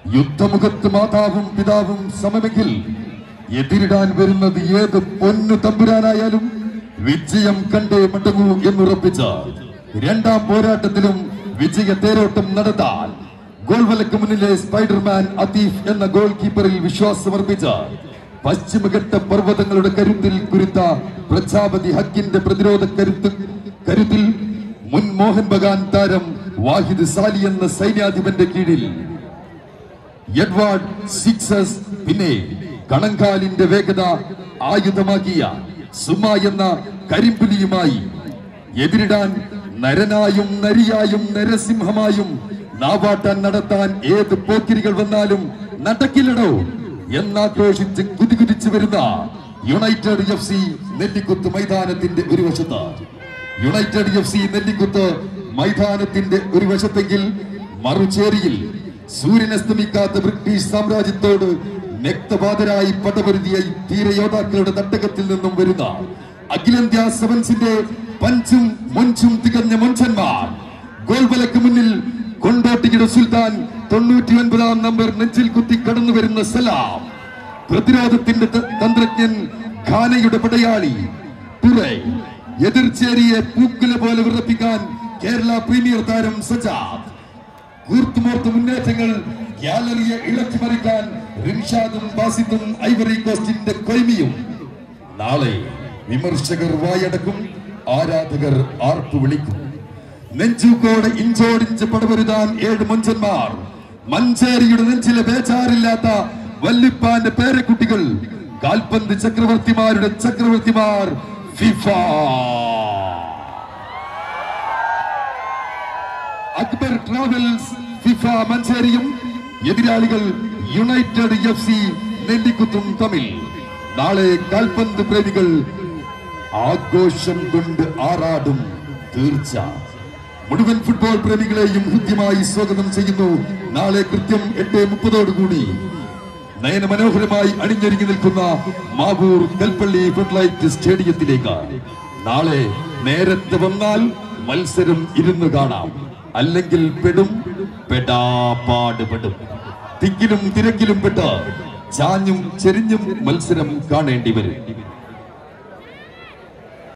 യുദ്ധമുഖത്ത് മാതാവും പിതാവും സമമെങ്കിൽ എതിരിടാൻ വരുന്നത് ഏത് പൊന്നു തമ്പുരാനായാലും വിജയം കണ്ടേ മടങ്ങൂ എന്നുറപ്പിച്ച രണ്ടാം പോരാട്ടത്തിലും വിജയ തേരോട്ടം നടത്താൻ ഗോൾ വലക്ക് മുന്നിലെ സ്പൈഡർമാൻ അതീഫ് എന്ന ഗോൾ കീപ്പറിൽ വിശ്വാസമർപ്പിച്ച പശ്ചിമഘട്ട പർവ്വതങ്ങളുടെ കരുത്തിൽ കുരുത്ത പ്രജാപതി ഹക്കിന്റെ പ്രതിരോധ കരുത്ത് കരുത്തിൽ മുൻ മോഹൻ ബഗാൻ താരം വാഹിദ് സാലി എന്ന സൈന്യാധിപന്റെ കീഴിൽ എഡ്വാർഡ് സിക്സസ് പിന്നെ കണങ്കാലിന്റെ വേഗത ആയുധമാക്കിയ സുമ എന്ന കരിമ്പുലിയുമായി എതിരിടാൻ നരനായും നരിയായും നരസിംഹമായും നാവാട്ടാൻ നടത്താൻ ഏത് പോക്കിരികൾ വന്നാലും നടക്കില്ലടോ എന്നാക്രോശിച്ച് കുതികുതിച്ചു വരുന്ന യുണൈറ്റഡ് എഫ് സി നെല്ലിക്കുത്ത് മൈതാനത്തിന്റെ ഒരു വശത്ത് യുണൈറ്റഡ് എഫ് സി നെല്ലിക്കുത്ത് മൈതാനത്തിന്റെ ഒരു വശത്തെങ്കിൽ മറുചേരിയിൽ സൂര്യൻ അസ്തമിക്കാത്ത ബ്രിട്ടീഷ് സാമ്രാജ്യത്തോട് രക്തപാതരായി പടപൊരുതിയ ഈ ധീരയോദ്ധാക്കളുടെ തട്ടകത്തിൽ നിന്നും വരുന്ന അഖിലേന്ത്യാ സെവൻസിന്റെ പഞ്ചും മൊഞ്ചും തികഞ്ഞ മൊഞ്ചന്മാർ ഗോൾ വലക്ക് മുന്നിൽ കൊണ്ടോട്ടിയുടെ സുൽത്താൻ തൊണ്ണൂറ്റി ഒൻപതാം നമ്പർ നെഞ്ചിൽ കുത്തി കടന്നു വരുന്ന സലാം പ്രതിരോധത്തിന്റെ ത- തന്ത്രജ്ഞൻ ഖാനയുടെ പടയാളി തുറൈ എതിർച്ചേരിയെ പൂക്കുല പോലെ വിറപ്പിക്കാൻ കേരള പ്രീമിയർ താരം സജാദ് കൂർത്തുമോർത്ത് മുന്നേറ്റങ്ങൾ ഗ്യാലറിയെ ഇളക്കിമറിക്കാൻ റിൻഷാദും ബാസിത്തും ഐവറി കോസ്റ്റിന്റെ കൊയ്മിയും നാളെ വിമർശകർ വായടക്കും ആരാധകർ ആർപ്പു വിളിക്കും നെഞ്ചൂക്കോടെ ഇഞ്ചോടിഞ്ച് പടവരുതാൻ ഏഴ് മഞ്ചന്മാർ മഞ്ചേരിയുടെ നെഞ്ചിലെ ബേജാറില്ലാത്ത വല്ലിപ്പാന്റെ പേരക്കുട്ടികൾ കാൽപന്ത് ചക്രവർത്തിമാരുടെ ചക്രവർത്തിമാർ ഫിഫ അക്ബർ ട്രാവൽസ് ഫിഫ മഞ്ചേരിയും എതിരാളികൾ യുണൈറ്റഡ് എഫ് സി നെല്ലിക്കുത്തും തമ്മിൽ നാളെ കാൽപന്ത് പ്രേമികൾ ആഘോഷം കൊണ്ട് ആറാടും തീർച്ച മുഴുവൻ ഫുട്ബോൾ പ്രേമികളെയും ഹൃദ്യമായി സ്വാഗതം ചെയ്യുന്നു നാളെ കൃത്യം എട്ട് മുപ്പതോടുകൂടി നയന മനോഹരമായി അണിഞ്ഞൊരുങ്ങി നിൽക്കുന്ന മാവൂർ കൽപ്പള്ളി ഫുട്ലൈറ്റ് സ്റ്റേഡിയത്തിലേക്ക് നാളെ നേരത്തെ വന്നാൽ മത്സരം ഇരുന്ന് കാണാം അല്ലെങ്കിൽ പെടും പെടാപാട് പെടും തിക്കിലും തിരക്കിലും പെട്ട് ചാഞ്ഞും ചെരിഞ്ഞും മത്സരം കാണേണ്ടി വരും